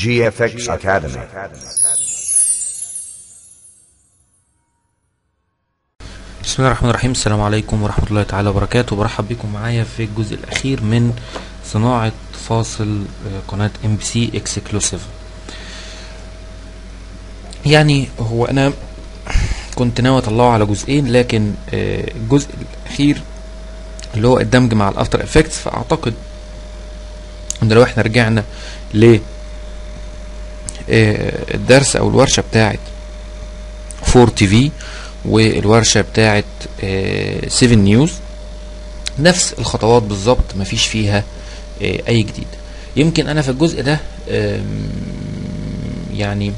GFX Academy. بسم الله الرحمن الرحيم السلام عليكم ورحمة الله تعالى وبركاته برحب بكم معايا في الجزء الأخير من صناعة فاصل آه، قناة ام بي سي اكسكلوسيف يعني هو أنا كنت ناوي أطلعه على جزئين لكن آه، الجزء الأخير اللي هو الدمج مع الافتر افكتس فأعتقد إن لو احنا رجعنا ل آه، الدرس أو الورشة بتاعت 4 تي في والورشه بتاعه 7 نيوز نفس الخطوات بالظبط مفيش فيها آه، اي جديد يمكن انا في الجزء ده آم، يعني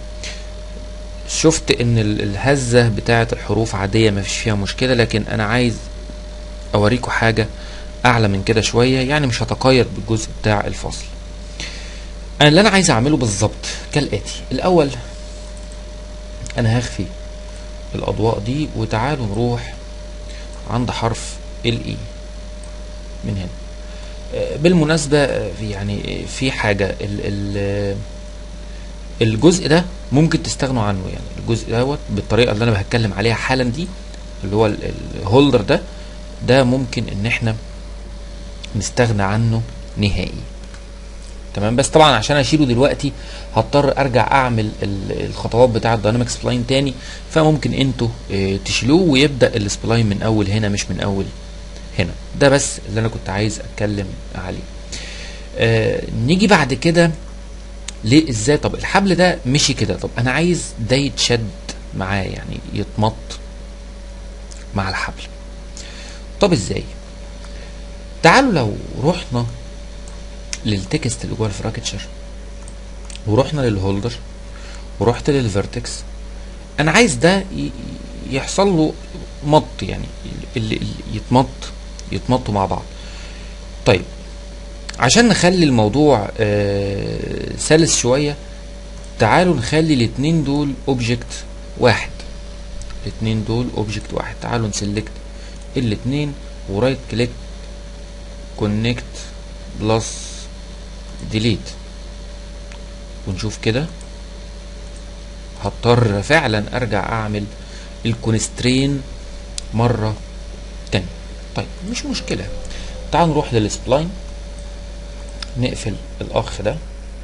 شفت ان ال- الهزه بتاعه الحروف عاديه مفيش فيها مشكله لكن انا عايز اوريكم حاجه اعلى من كده شويه يعني مش هتقيد بالجزء بتاع الفصل انا اللي انا عايز اعمله بالظبط كالاتي الاول انا هخفي الاضواء دي وتعالوا نروح عند حرف ال اي من هنا آه، بالمناسبة آه، في يعني آه، في حاجة ال ال الجزء ده ممكن تستغنوا عنه يعني الجزء دوت بالطريقة اللي انا هتكلم عليها حالا دي اللي هو ال- الهولدر ده ده ممكن ان احنا نستغنى عنه نهائي تمام بس طبعا عشان اشيله دلوقتي هضطر ارجع اعمل ال- الخطوات بتاعه الدايناميك سبلاين تاني فممكن انتوا آه، تشيلوه ويبدا السبلاين من اول هنا مش من اول هنا ده بس اللي انا كنت عايز اتكلم عليه آه نيجي بعد كده ليه ازاي طب الحبل ده مشي كده طب انا عايز ده يتشد معاه يعني يتمط مع الحبل طب ازاي تعالوا لو رحنا للتكست اللي جوه الفراكتشر ورحنا للهولدر ورحت للفيرتكس انا عايز ده ي- يحصل له مط يعني اللي اللي يتمط يتمطوا مع بعض طيب عشان نخلي الموضوع آه سلس شويه تعالوا نخلي الاتنين دول اوبجكت واحد الاتنين دول اوبجكت واحد تعالوا نسلكت الاتنين ورايت كليك كونكت بلس ديليت ونشوف كده هضطر فعلا ارجع اعمل الكونسترين مرة تانية طيب مش مشكلة تعال نروح للسبلاين نقفل الاخ ده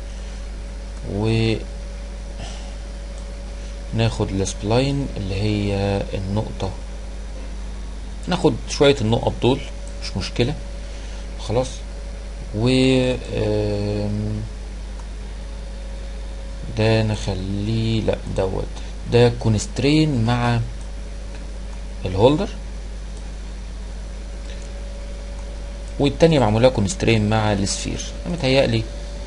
و ناخد السبلاين اللي هي النقطة ناخد شوية النقط دول مش مشكلة خلاص و آم، ده نخليه لا دوت ده كونسترين مع الهولدر والتانية معمولة كونسترين مع السفير أنا متهيألي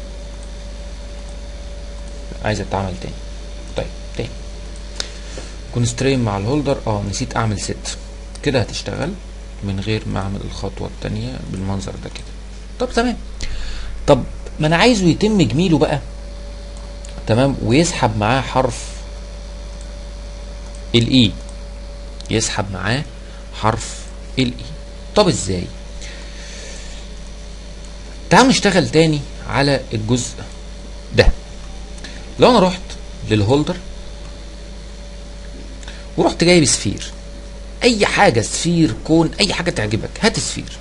عايز اتعمل تاني طيب تاني كونسترين مع الهولدر اه نسيت اعمل ست كده هتشتغل من غير ما اعمل الخطوة التانية بالمنظر ده كده طب تمام طب ما انا عايزه يتم جميله بقى تمام ويسحب معاه حرف الاي يسحب معاه حرف الاي طب ازاي تعال نشتغل تاني على الجزء ده لو انا رحت للهولدر ورحت جايب سفير اي حاجه سفير كون اي حاجه تعجبك هات سفير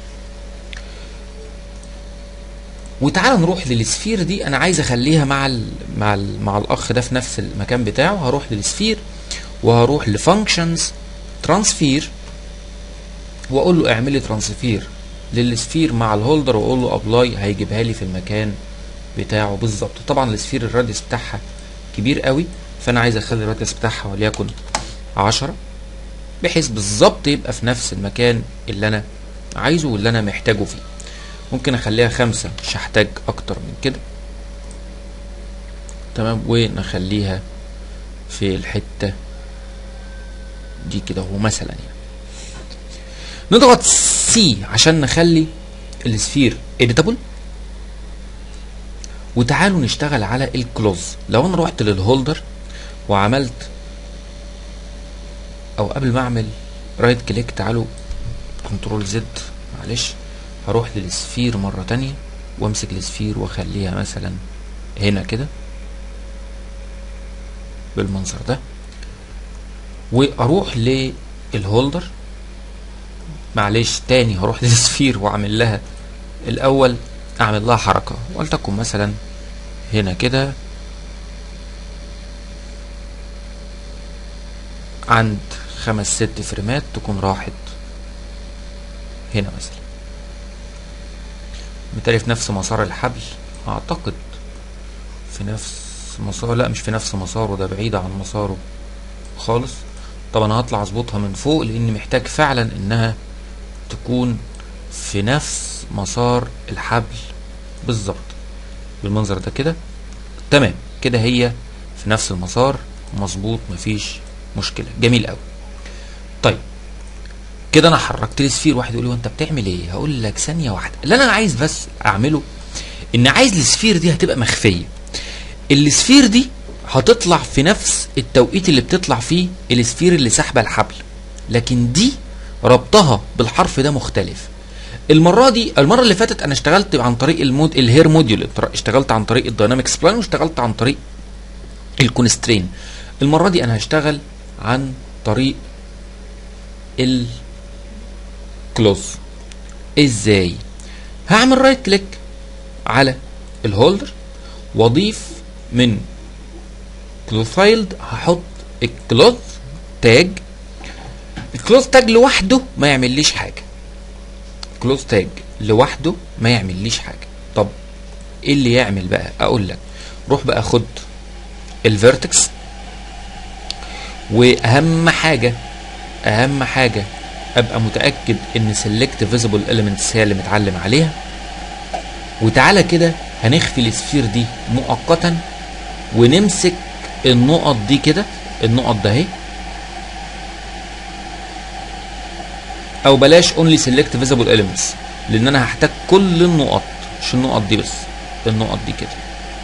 وتعالى نروح للسفير دي انا عايز اخليها مع ال مع ال مع الاخ ده في نفس المكان بتاعه هروح للسفير وهروح لفانكشنز ترانسفير واقول له اعمل لي ترانسفير للسفير مع الهولدر واقول له ابلاي هيجيبها لي في المكان بتاعه بالظبط طبعا السفير الراديوس بتاعها كبير قوي فانا عايز اخلي الراديوس بتاعها وليكن 10 بحيث بالظبط يبقى في نفس المكان اللي انا عايزه واللي انا محتاجه فيه ممكن اخليها خمسة مش هحتاج اكتر من كده تمام ونخليها في الحتة دي كده هو مثلا يعني نضغط سي عشان نخلي السفير editable وتعالوا نشتغل على الكلوز لو انا رحت للهولدر وعملت او قبل ما اعمل رايت كليك تعالوا كنترول زد معلش هروح للسفير مرة تانية وامسك السفير واخليها مثلا هنا كده بالمنظر ده واروح للهولدر معلش تاني هروح للسفير واعمل لها الاول اعمل لها حركه ولتكن مثلا هنا كده عند خمس ست فريمات تكون راحت هنا مثلا بالتالي في نفس مسار الحبل اعتقد في نفس مسار لا مش في نفس مساره ده بعيد عن مساره خالص طبعا هطلع اظبطها من فوق لاني محتاج فعلا انها تكون في نفس مسار الحبل بالظبط بالمنظر ده كده تمام كده هي في نفس المسار مظبوط مفيش مشكله جميل قوي طيب كده انا حركت لي سفير واحد يقول لي وانت بتعمل ايه هقول لك ثانيه واحده اللي انا عايز بس اعمله ان عايز السفير دي هتبقى مخفيه السفير دي هتطلع في نفس التوقيت اللي بتطلع فيه السفير اللي سحبه الحبل لكن دي ربطها بالحرف ده مختلف المره دي المره اللي فاتت انا اشتغلت عن طريق المود الهير موديول اشتغلت عن طريق الدايناميك سبلاين واشتغلت عن طريق الكونسترين المره دي انا هشتغل عن طريق الكلوز ازاي هعمل رايت كليك على الهولدر واضيف من كلوز فايلد هحط الكلوز تاج الكلوز تاج لوحده ما يعمليش حاجه كلوز تاج لوحده ما يعمليش حاجه طب ايه اللي يعمل بقى اقول لك روح بقى خد الفيرتكس واهم حاجه اهم حاجه ابقى متاكد ان سيلكت فيزيبل اليمنتس هي اللي متعلم عليها وتعالى كده هنخفي السفير دي مؤقتا ونمسك النقط دي كده النقط ده اهي او بلاش اونلي سيلكت فيزيبل اليمنتس لان انا هحتاج كل النقط مش النقط دي بس النقط دي كده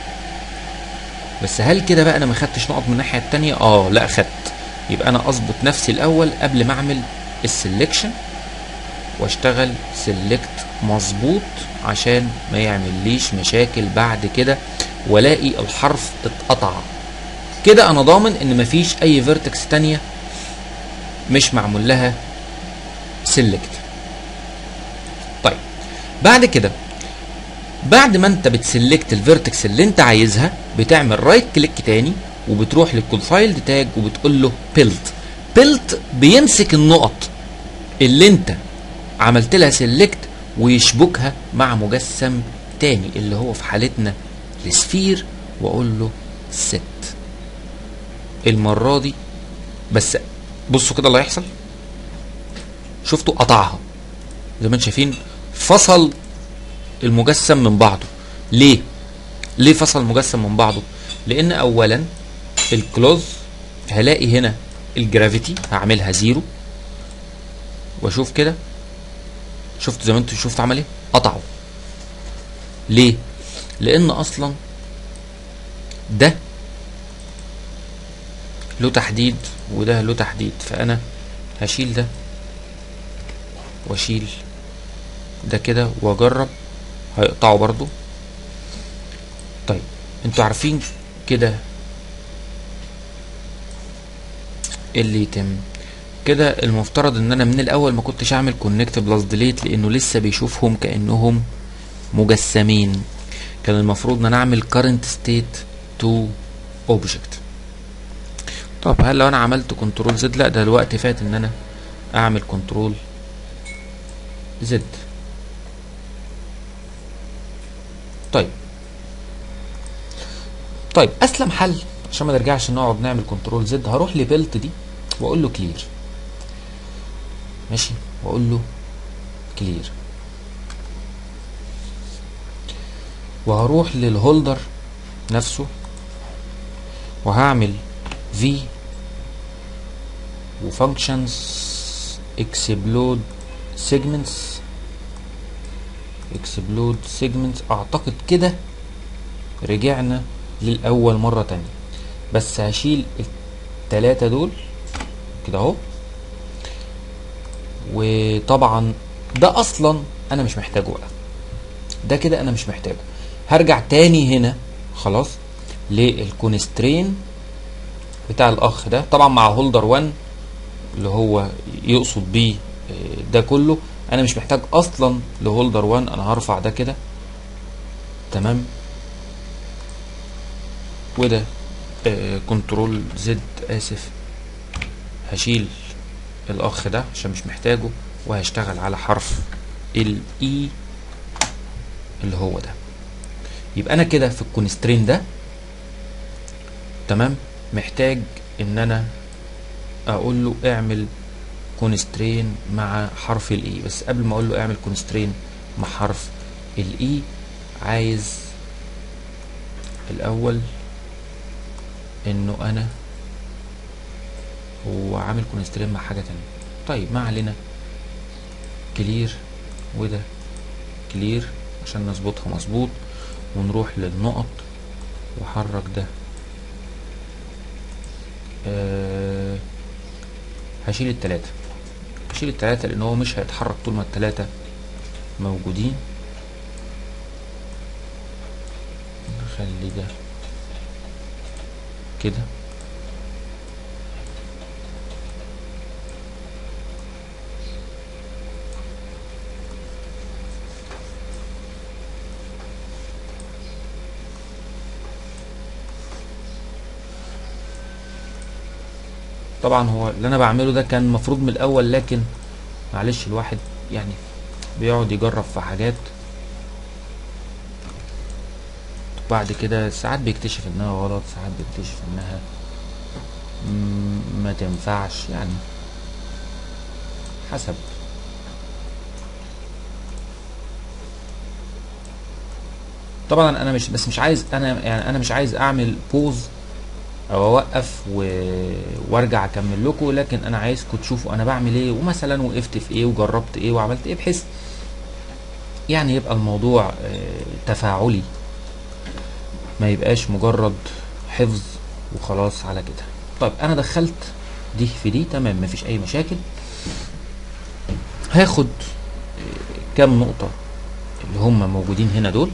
بس هل كده بقى انا ما خدتش نقط من الناحيه التانية اه لا خدت يبقى انا اظبط نفسي الاول قبل ما اعمل السلكشن واشتغل سيلكت مظبوط عشان ما يعمليش مشاكل بعد كده والاقي الحرف اتقطع كده انا ضامن ان مفيش اي فيرتكس تانية مش معمول لها سيلكت طيب بعد كده بعد ما انت بتسلكت الفيرتكس اللي انت عايزها بتعمل رايت كليك تاني وبتروح للكونفايلد تاج وبتقول له بيلت بيلت بيمسك النقط اللي انت عملت لها سيلكت ويشبكها مع مجسم تاني اللي هو في حالتنا السفير واقول له ست المره دي بس بصوا كده اللي هيحصل شفتوا قطعها زي ما انتم شايفين فصل المجسم من بعضه ليه ليه فصل المجسم من بعضه لان اولا الكلوز هلاقي هنا الجرافيتي هعملها زيرو واشوف كده شفت زي ما انتوا شفت عمل ايه قطعه ليه لان اصلا ده له تحديد وده له تحديد فانا هشيل ده واشيل ده كده واجرب هيقطعه برضو طيب انتوا عارفين كده ايه اللي يتم كده المفترض ان انا من الاول ما كنتش اعمل كونكت بلس ديليت لانه لسه بيشوفهم كانهم مجسمين كان المفروض ان انا اعمل current state to object طب هل لو انا عملت كنترول زد لا ده الوقت فات ان انا اعمل كنترول زد طيب طيب اسلم حل عشان ما نرجعش نقعد نعمل كنترول زد هروح لبيلت دي واقول له كلير ماشي واقول له كلير وهروح للهولدر نفسه وهعمل في وفانكشنز اكسبلود سيجمنتس اكسبلود سيجمنتس اعتقد كده رجعنا للاول مره تانية بس هشيل التلاتة دول كده اهو وطبعا ده اصلا انا مش محتاجه بقى ده كده انا مش محتاجه هرجع تاني هنا خلاص للكونسترين بتاع الاخ ده طبعا مع هولدر 1 اللي هو يقصد بيه آه، ده كله انا مش محتاج اصلا لهولدر 1 انا هرفع ده كده تمام وده كنترول زد اسف هشيل الاخ ده عشان مش محتاجه وهشتغل على حرف الاي اللي هو ده يبقى انا كده في الكونسترين ده تمام محتاج ان انا اقول له اعمل كونسترين مع حرف الاي بس قبل ما اقول له اعمل كونسترين مع حرف الاي عايز الاول انه انا هو عامل كونسترين مع حاجه تانية طيب ما علينا كلير وده كلير عشان نظبطها مظبوط ونروح للنقط وحرك ده أه هشيل التلاتة هشيل التلاتة لان هو مش هيتحرك طول ما التلاتة موجودين نخلي ده كده طبعا هو اللي انا بعمله ده كان مفروض من الاول لكن معلش الواحد يعني بيقعد يجرب في حاجات بعد كده ساعات بيكتشف انها غلط ساعات بيكتشف انها م- ما تنفعش يعني حسب طبعا انا مش بس مش عايز انا يعني انا مش عايز اعمل بوز او اوقف و... وارجع اكمل لكم لكن انا عايزكم تشوفوا انا بعمل ايه ومثلا وقفت في ايه وجربت ايه وعملت ايه بحيث يعني يبقى الموضوع آه، تفاعلي ما يبقاش مجرد حفظ وخلاص على كده طيب انا دخلت دي في دي تمام مفيش اي مشاكل هاخد آه، كام نقطة اللي هم موجودين هنا دول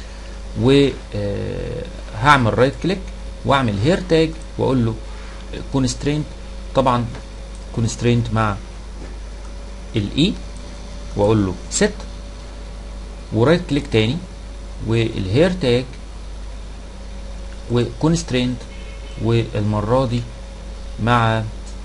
وهعمل رايت كليك واعمل هير تاج واقول له كونسترينت طبعا كونسترينت مع الاي واقول له set ورايت كليك تاني والهير تاج وكونسترينت والمرة دي مع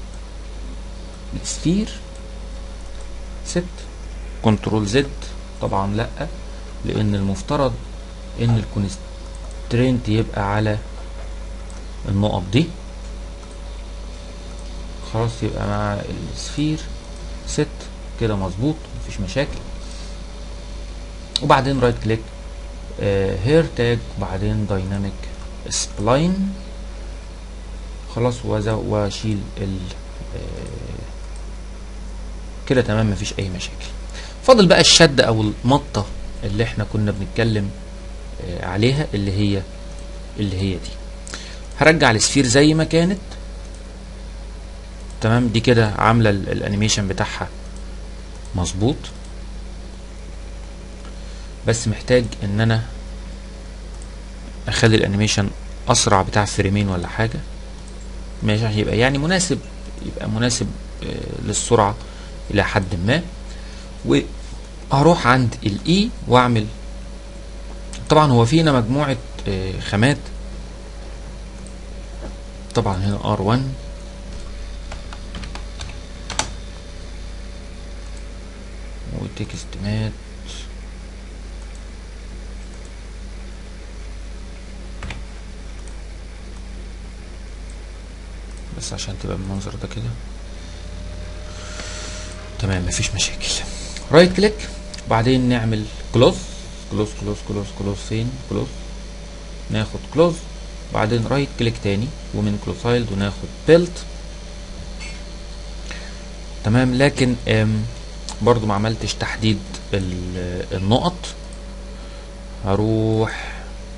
السفير ست كنترول زد طبعا لا لان المفترض ان الكونسترينت يبقى على النقط دي خلاص يبقى مع السفير ست كده مظبوط مفيش مشاكل وبعدين رايت كليك هير تاج وبعدين دايناميك سبلاين خلاص وز- واشيل ال آه، كده تمام مفيش اي مشاكل فاضل بقى الشد او المطه اللي احنا كنا بنتكلم آه، عليها اللي هي اللي هي دي هرجع السفير زي ما كانت تمام دي كده عامله ال- الانيميشن بتاعها مظبوط بس محتاج ان انا اخلي الانيميشن اسرع بتاع فريمين ولا حاجه ماشي عشان يبقى يعني مناسب يبقى مناسب آه، للسرعه الى حد ما وهروح عند الاي واعمل طبعا هو فينا مجموعه آه، خامات طبعا هنا R1 وتكست مات بس عشان تبقى بالمنظر ده كده تمام مفيش مشاكل رايت كليك وبعدين نعمل كلوز كلوز كلوز كلوز كلوز فين كلوز ناخد كلوز بعدين رايت كليك تاني ومن كلوسايلد وناخد بيلت تمام لكن ام برضو ما عملتش تحديد ال- النقط هروح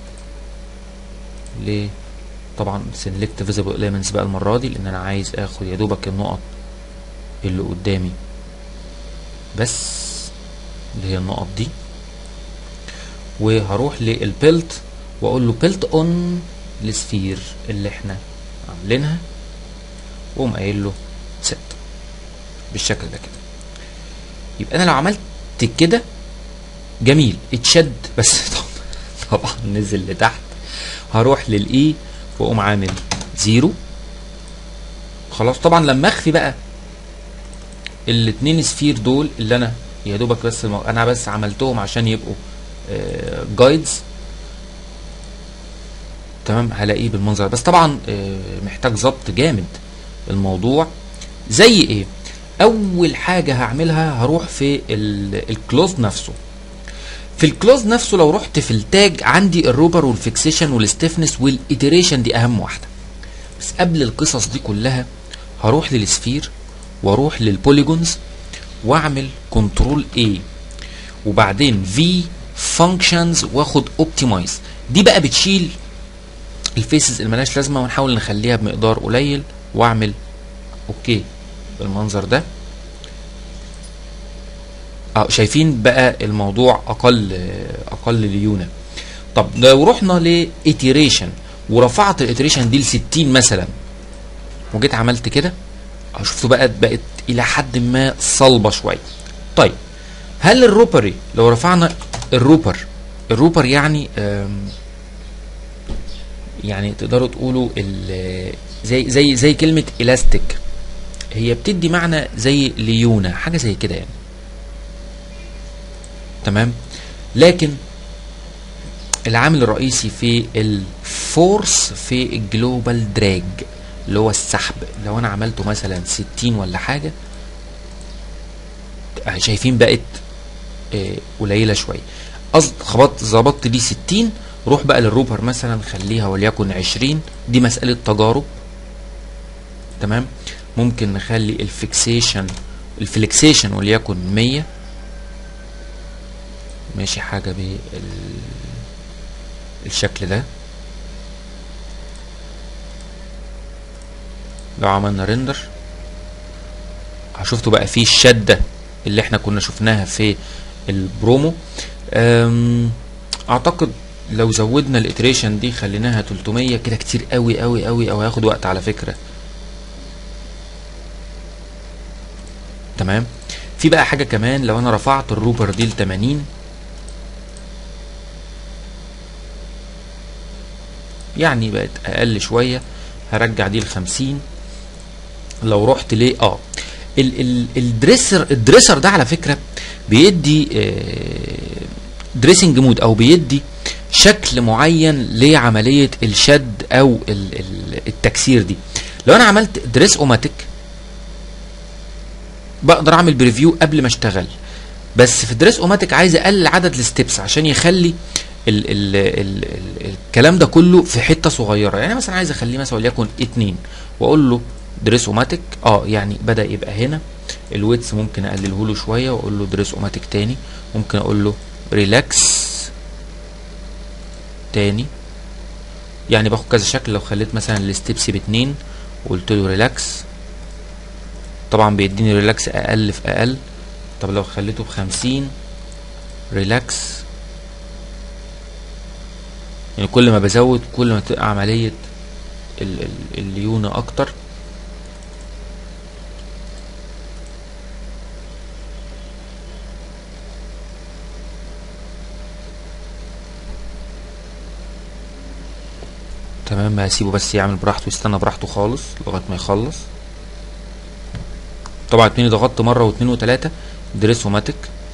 ل طبعا select visible elements بقى المرة دي لان انا عايز اخد يا دوبك النقط اللي قدامي بس اللي هي النقط دي وهروح للبيلت واقول له بيلت اون السفير اللي احنا عاملينها واقوم قايل له ست بالشكل ده كده يبقى انا لو عملت كده جميل اتشد بس طبعا نزل لتحت هروح للاي واقوم عامل زيرو خلاص طبعا لما اخفي بقى الاتنين سفير دول اللي انا يا دوبك بس المو... انا بس عملتهم عشان يبقوا جايدز تمام هلاقيه بالمنظر بس طبعا آه محتاج ظبط جامد الموضوع زي ايه اول حاجه هعملها هروح في الكلوز نفسه في الكلوز نفسه لو رحت في التاج عندي الروبر والفيكسيشن والستيفنس والايتريشن دي اهم واحده بس قبل القصص دي كلها هروح للسفير واروح للبوليجونز واعمل كنترول A وبعدين في فانكشنز واخد اوبتمايز دي بقى بتشيل الفيسز اللي ملهاش لازمه ونحاول نخليها بمقدار قليل واعمل اوكي بالمنظر ده اه شايفين بقى الموضوع اقل اقل ليونه طب لو رحنا لايتيريشن ورفعت الايتيريشن دي ل 60 مثلا وجيت عملت كده شفتوا بقى بقت الى حد ما صلبه شويه طيب هل الروبري لو رفعنا الروبر الروبر يعني يعني تقدروا تقولوا زي زي زي كلمه الاستيك هي بتدي معنى زي ليونه حاجه زي كده يعني تمام لكن العامل الرئيسي في الفورس في الجلوبال دراج اللي هو السحب لو انا عملته مثلا 60 ولا حاجه شايفين بقت قليله شويه قصد خبطت ظبطت دي 60 روح بقى للروبر مثلا خليها وليكن 20 دي مساله تجارب تمام ممكن نخلي الفيكسيشن الفليكسيشن وليكن 100 ماشي حاجه بالشكل ده لو عملنا ريندر شفتوا بقى فيه الشده اللي احنا كنا شفناها في البرومو اعتقد لو زودنا الاتريشن دي خليناها 300 كده كتير قوي قوي قوي او هياخد وقت على فكره تمام في بقى حاجه كمان لو انا رفعت الروبر دي ل 80 يعني بقت اقل شويه هرجع دي ل 50 لو رحت ليه اه ال ال الدريسر الدريسر ده على فكره بيدي آه دريسنج مود او بيدي شكل معين لعمليه الشد او ال ال التكسير دي لو انا عملت دريس اوماتيك بقدر اعمل بريفيو قبل ما اشتغل بس في دريس اوماتيك عايز اقلل عدد الستبس عشان يخلي ال ال ال ال الكلام ده كله في حته صغيره يعني مثلا عايز اخليه مثلا وليكن اتنين واقول له دريس اوماتيك اه يعني بدا يبقى هنا الويتس ممكن اقلله له شويه واقول له دريس اوماتيك تاني ممكن اقول له ريلاكس تاني يعني باخد كذا شكل لو خليت مثلا الستبس باتنين وقلت له ريلاكس طبعا بيديني ريلاكس اقل في اقل طب لو خليته بخمسين ريلاكس يعني كل ما بزود كل ما تبقى عملية ال ال الليونة اكتر تمام هسيبه بس يعمل براحته يستنى براحته خالص لغايه ما يخلص طبعا اتنين ضغطت مره واتنين وتلاته دريس اوماتيك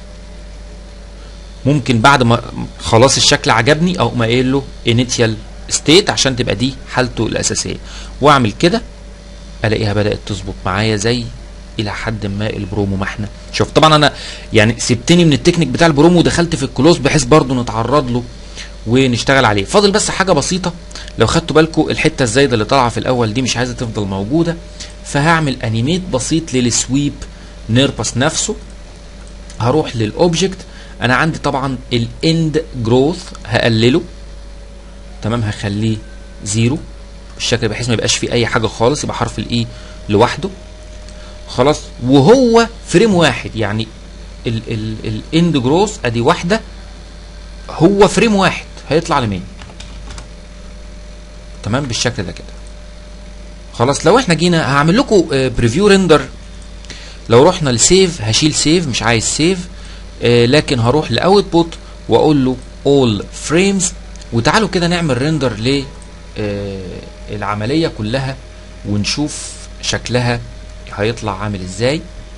ممكن بعد ما خلاص الشكل عجبني اقوم قايل له انيتيال ستيت عشان تبقى دي حالته الاساسيه واعمل كده الاقيها بدات تظبط معايا زي الى حد ما البرومو ما احنا شوف طبعا انا يعني سبتني من التكنيك بتاع البرومو ودخلت في الكلوز بحيث برضو نتعرض له ونشتغل عليه فاضل بس حاجه بسيطه لو خدتوا بالكم الحته الزايده اللي طالعه في الاول دي مش عايزه تفضل موجوده فهعمل انيميت بسيط للسويب نيربس نفسه هروح للاوبجكت انا عندي طبعا الاند جروث هقلله تمام هخليه زيرو بالشكل بحيث ما يبقاش فيه اي حاجه خالص يبقى حرف الاي لوحده خلاص وهو فريم واحد يعني الاند جروث ادي واحده هو فريم واحد هيطلع لمين تمام بالشكل ده كده خلاص لو احنا جينا هعمل لكم بريفيو ريندر لو رحنا لسيف هشيل سيف مش عايز سيف آه لكن هروح لاوتبوت واقول له all frames وتعالوا كده نعمل ريندر ل آه العمليه كلها ونشوف شكلها هيطلع عامل ازاي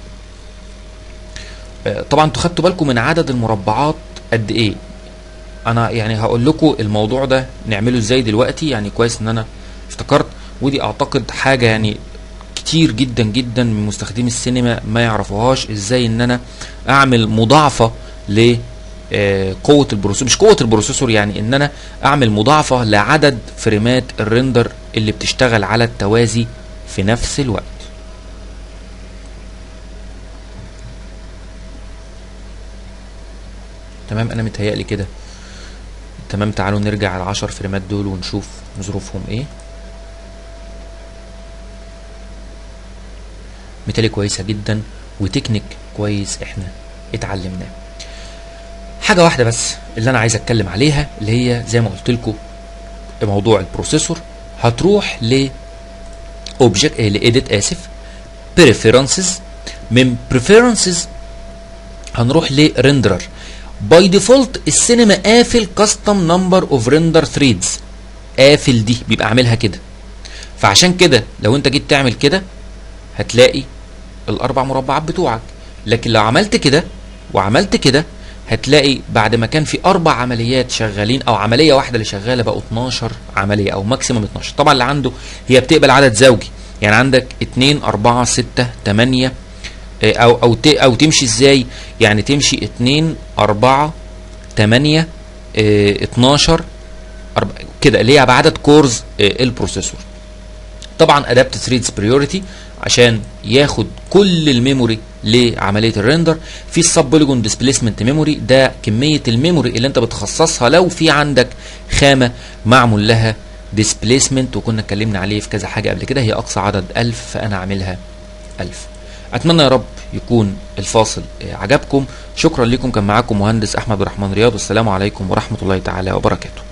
آه طبعا انتوا خدتوا بالكم من عدد المربعات قد ايه انا يعني هقول لكم الموضوع ده نعمله ازاي دلوقتي يعني كويس ان انا افتكرت ودي اعتقد حاجه يعني كتير جدا جدا من مستخدمي السينما ما يعرفوهاش ازاي ان انا اعمل مضاعفه ل قوة البروسيسور مش قوة البروسيسور يعني ان انا اعمل مضاعفة لعدد فريمات الريندر اللي بتشتغل على التوازي في نفس الوقت تمام انا متهيألي كده تمام تعالوا نرجع على العشر فريمات دول ونشوف ظروفهم ايه مثالي كويسه جدا وتكنيك كويس احنا اتعلمناه حاجه واحده بس اللي انا عايز اتكلم عليها اللي هي زي ما قلت لكم موضوع البروسيسور هتروح ل اوبجكت لايديت اسف بريفيرنسز من بريفيرنسز هنروح لريندرر باي ديفولت السينما قافل كاستم نمبر اوف ريندر ثريدز قافل دي بيبقى عاملها كده فعشان كده لو انت جيت تعمل كده هتلاقي الاربع مربعات بتوعك لكن لو عملت كده وعملت كده هتلاقي بعد ما كان في اربع عمليات شغالين او عمليه واحده اللي شغاله بقوا 12 عمليه او ماكسيموم 12 طبعا اللي عنده هي بتقبل عدد زوجي يعني عندك 2 4 6 8 او او او تمشي ازاي يعني تمشي 2 4 8 12 كده اللي هي بعدد كورز البروسيسور طبعا ادابت ثريدز بريوريتي عشان ياخد كل الميموري لعمليه الريندر في السب بوليجون ديسبيسمنت ميموري ده كميه الميموري اللي انت بتخصصها لو في عندك خامه معمول لها ديسبيسمنت وكنا اتكلمنا عليه في كذا حاجه قبل كده هي اقصى عدد 1000 فانا عاملها 1000 اتمنى يا رب يكون الفاصل عجبكم شكرا لكم كان معاكم مهندس احمد الرحمن رياض والسلام عليكم ورحمه الله تعالى وبركاته